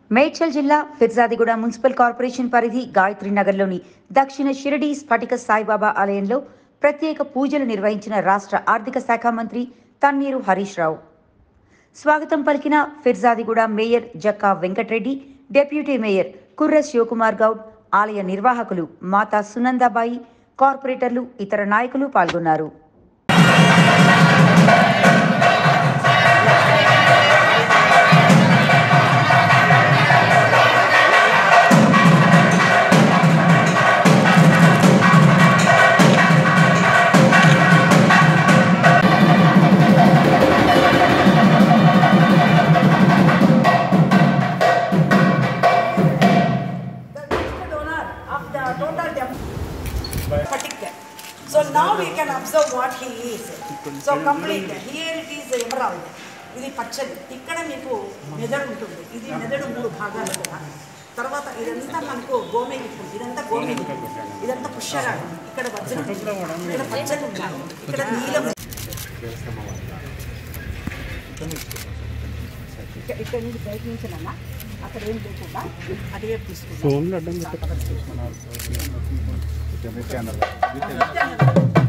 మేడ్చల్ జిల్లా Peerzadiguda municipal corporation పరిధి గాయత్రి నగర్లోని దక్షిణ షిరిడి స్ఫటిక సాయిబాబా ఆలయంలో ప్రత్యేక పూజలు నిర్వహించిన రాష్ట్ర ఆర్థిక శాఖ మంత్రి తన్నీరు హరీష్ రావు స్వాగతం పలికిన Firzadiguda mayor Jakka Venkatareddy deputy mayor Kurra Shivakumar Goud ఆలయ నిర్వాహకులు మాతా సునందాబాయి కార్పొరేటర్లు ఇతర నాయకులు పాల్గొన్నారు the limited owner of the total temple. Particular. So now we can observe what he is. So complete. Here it is emerald. ఇది పచ్చడి ఇక్కడ మీకు మెదడు ఉంటుంది ఇది మెదడు మూడు భాగాలు కూడా తర్వాత ఇదంతా మనకు గోమేగితం ఇదంతా గోమేగితం ఇదంతా పుష్యరాగం ఇక్కడ వజ్రం ఇక్కడ పచ్చడి ఉండాలి ఇక్కడ నీలం ఇక్కడ ఇక్కడ నుంచి ప్రయత్నించాలన్నా అక్కడ ఏం లేకుండా అటువైపు తీసుకుంటాం ఫోన్లో అడ్డం పెట్టి